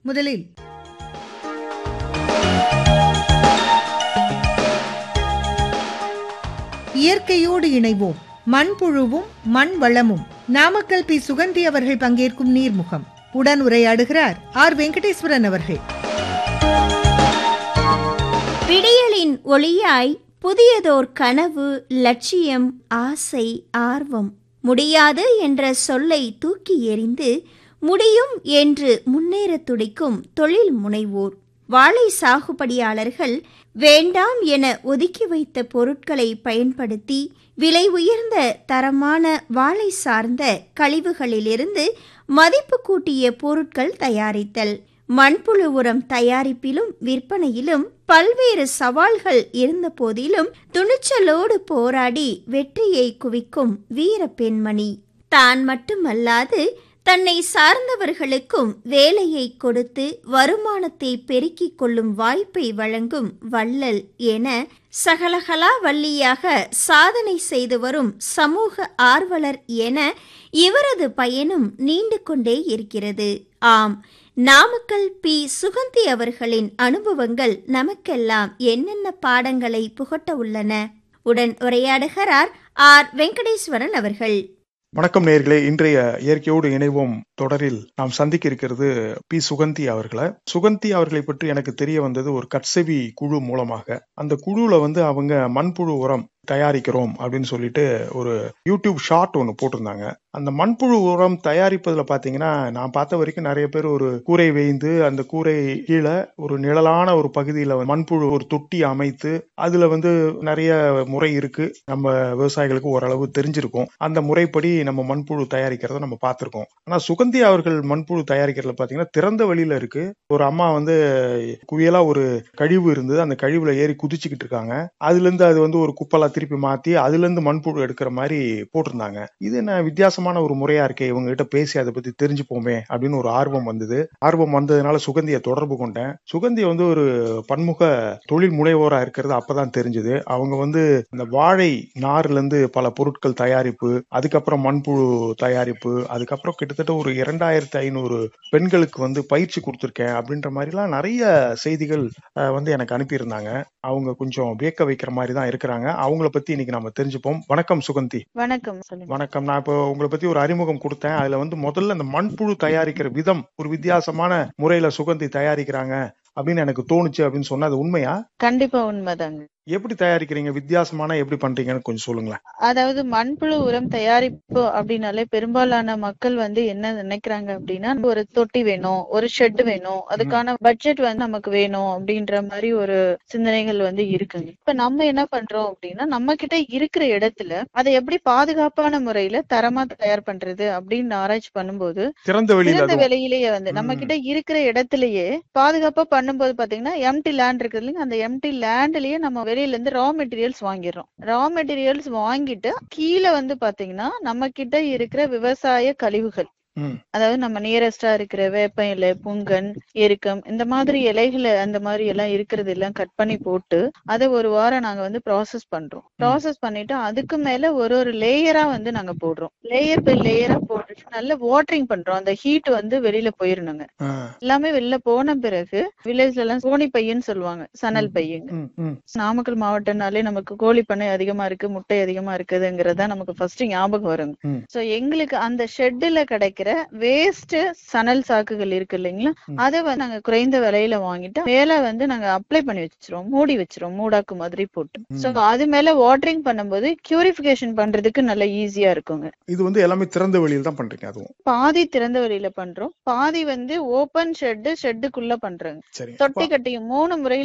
முதலில் இயற்கையோடு இணைவோம் மண்புழுவும் மண் வளமும் நாமக்கல் பி சுகந்தி அவர்கள் பங்கேற்கும் நீர்முகம் உடன் உரையாடுகிறார் ஆர் வெங்கடேஸ்வரன் அவர்கள் விடியலின் ஒளியாய் புதியதோர் கனவு லட்சியம் ஆசை ஆர்வம் முடியாது என்ற சொல்லை தூக்கி எறிந்து முடியும் என்று முன்னேறத் துடிக்கும் தொழில் முனைவோர் வாழை சாகுபடியாளர்கள் வேண்டாம் என ஒதுக்கி வைத்த பொருட்களை பயன்படுத்தி விலை உயர்ந்த தரமான வாழை சார்ந்த கழிவுகளிலிருந்து மதிப்பு கூட்டிய பொருட்கள் தயாரித்தல் மண்புழு உரம் தயாரிப்பிலும் விற்பனையிலும் பல்வேறு சவால்கள் இருந்த போதிலும் துணிச்சலோடு போராடி வெற்றியை குவிக்கும் வீர பெண்மணி தான் மட்டுமல்லாது தன்னை சார்ந்தவர்களுக்கும் வேலையை கொடுத்து வருமானத்தை பெருக்கிக் கொள்ளும் வாய்ப்பை வழங்கும் வள்ளல் என சகலகலா வள்ளியாக சாதனை செய்து வரும் சமூக ஆர்வலர் என இவரது பயணம் நீண்டு கொண்டே இருக்கிறது ஆம் நாமக்கல் பி சுகந்தி அவர்களின் அனுபவங்கள் நமக்கெல்லாம் என்னென்ன பாடங்களை புகட்ட உள்ளன உடன் உரையாடுகிறார் ஆர் வெங்கடேஸ்வரன் அவர்கள் வணக்கம் நேர்களே இன்றைய இயற்கையோடு இணைவோம் தொடரில் நாம் சந்திக்க இருக்கிறது பி சுகந்தி அவர்களை சுகந்தி அவர்களை பற்றி எனக்கு தெரிய வந்தது ஒரு கட்செவி குழு மூலமாக அந்த குழுல வந்து அவங்க மண்புழு உரம் தயாரிக்கிறோம் அப்படின்னு சொல்லிட்டு ஒரு யூடியூப் ஷார்ட் ஒன்று போட்டிருந்தாங்க அந்த மண்புழு உரம் தயாரிப்பதுல பாத்தீங்கன்னா நான் பார்த்த வரைக்கும் நிறைய பேர் ஒரு கூரை வேய்ந்து அந்த கூரை கீழே ஒரு நிழலான ஒரு பகுதியில மண்புழு ஒரு தொட்டி அமைத்து அதுல வந்து நிறைய முறை இருக்கு நம்ம விவசாயிகளுக்கு ஓரளவு தெரிஞ்சிருக்கும் அந்த முறைப்படி நம்ம மண்புழு தயாரிக்கிறத நம்ம பார்த்திருக்கோம் ஆனா சுகந்தி அவர்கள் மண்புழு தயாரிக்கிறதுல பாத்தீங்கன்னா திறந்த வழியில இருக்கு ஒரு அம்மா வந்து குவியலா ஒரு கழிவு இருந்தது அந்த கழிவுல ஏறி குதிச்சுக்கிட்டு இருக்காங்க அதுல இருந்து அது வந்து ஒரு குப்பலா திருப்பி மாத்தி அதுல இருந்து மண்புழு எடுக்கிற மாதிரி போட்டிருந்தாங்க இது என்ன வித்தியாசமான ஒரு முறையா இருக்கே இவங்க கிட்ட பேசி அதை பத்தி தெரிஞ்சுப்போமே அப்படின்னு ஒரு ஆர்வம் வந்தது ஆர்வம் வந்ததுனால சுகந்தியை தொடர்பு கொண்டேன் சுகந்தி வந்து ஒரு பன்முக தொழில் முனைவோரா இருக்கிறது அப்பதான் தெரிஞ்சது அவங்க வந்து இந்த வாழை நார்ல இருந்து பல பொருட்கள் தயாரிப்பு அதுக்கப்புறம் மண்புழு தயாரிப்பு அதுக்கப்புறம் கிட்டத்தட்ட ஒரு இரண்டாயிரத்தி ஐநூறு பெண்களுக்கு வந்து பயிற்சி கொடுத்துருக்கேன் அப்படின்ற மாதிரிலாம் நிறைய செய்திகள் அஹ், வந்து எனக்கு அனுப்பியிருந்தாங்க அவங்க கொஞ்சம் வியக்க வைக்கிற மாதிரி தான் இருக்கிறாங்க அவங்கள பத்தி இன்னைக்கு நம்ம தெரிஞ்சுப்போம் வணக்கம் சுகந்தி வணக்கம் சொல்லுங்க வணக்கம் நான் இப்போ உங்களை பத்தி ஒரு அறிமுகம் கொடுத்தேன் அதுல வந்து முதல்ல இந்த மண்புழு தயாரிக்கிற விதம் ஒரு வித்தியாசமான முறையில சுகந்தி தயாரிக்கிறாங்க அப்படின்னு எனக்கு தோணுச்சு அப்படின்னு சொன்னா அது உண்மையா கண்டிப்பா உண்மைதாங்க எப்படி தயாரிக்கிறீங்க வித்தியாசமான எப்படி பண்றீங்கன்னு கொஞ்சம் சொல்லுங்களேன் அதாவது மண்புழு உரம் தயாரிப்பு அப்படின்னாலே பெரும்பாலான மக்கள் வந்து என்ன நினைக்கிறாங்க அப்படின்னா ஒரு தொட்டி வேணும் ஒரு ஷெட் வேணும் அதுக்கான பட்ஜெட் வந்து நமக்கு வேணும் அப்படின்ற மாதிரி ஒரு சிந்தனைகள் வந்து இருக்குங்க இப்ப நம்ம என்ன பண்றோம் அப்படின்னா நம்ம கிட்ட இருக்கிற இடத்துல அதை எப்படி பாதுகாப்பான முறையில தரமா தயார் பண்றது அப்படின்னு ஆராய்ச்சி பண்ணும்போது திறந்த வெளியில திறந்த அதுவும். வெளியிலேயே வந்து நம்ம ம். கிட்ட இருக்கிற இடத்துலயே பாதுகாப்பா பண்ணும்போது பாத்தீங்கன்னா எம்டி லேண்ட் இருக்குது இல்லைங்க அந்த எம்டி லேண்ட்லயே நம்ம வெளியில இருந்து ரா மெட்டீரியல்ஸ் வாங்கிடுறோம் ரா மெட்டீரியல்ஸ் வாங்கிட்டு கீழே வந்து பாத்தீங்கன்னா நம்ம கிட்ட இருக்கிற விவசாய கழிவுகள் ம். அதாவது நம்ம நியரஸ்டா இருக்கிற வேப்ப இலை புங்கன் எருக்கம் இந்த மாதிரி இலைகளை அந்த மாதிரி எல்லாம் இருக்கிறது எல்லாம் கட் பண்ணி போட்டு அதை ஒரு வாரம் நாங்க வந்து ப்ராசஸ் பண்றோம் ப்ராசஸ் பண்ணிட்டு அதுக்கு மேல ஒரு ஒரு லேயரா வந்து நாங்க போடுறோம் லேயர் பை லேயரா போட்டுட்டு நல்ல வாட்டரிங் பண்றோம் அந்த ஹீட் வந்து வெளியில போயிடணுங்க ஆ. எல்லாமே வெளில போன பிறகு வில்லேஜ்ல எல்லாம் கோணி பையன்னு சொல்லுவாங்க சணல் பையங்க ம், ம். நாமக்கல் மாவட்டம்னாலே நமக்கு கோழி பண்ணை அதிகமா இருக்கு முட்டை அதிகமா இருக்குதுங்கிறதா நமக்கு ஃபர்ஸ்ட் ஞாபகம் வருங்க ம். சோ எங்களுக்கு அந்த ஷெட்ல கிடைக்கிற வேஸ்ட் சணல் சாக்குகள் இருக்கு இல்லைங்களா ம். அதை வந்து நாங்க குறைந்த விலையில வாங்கிட்டு மேல வந்து நாங்க அப்ளை பண்ணி வச்சிருவோம் மூடி வச்சிருவோம் மூடாக்கு மாதிரி போட்டு சோ ம். அது மேல வாட்டரிங் பண்ணும்போது கியூரிபிகேஷன் பண்றதுக்கு நல்ல ஈஸியா இருக்குங்க இது வந்து எல்லாமே திறந்த வெளியில தான் பண்றீங்க அதுவும் பாதி திறந்த வெளியில பண்றோம் பாதி வந்து ஓபன் ஷெட் ஷெட்டுக்குள்ள பண்றோங்க சரி தொட்டி கட்டியும் மூணு முறையில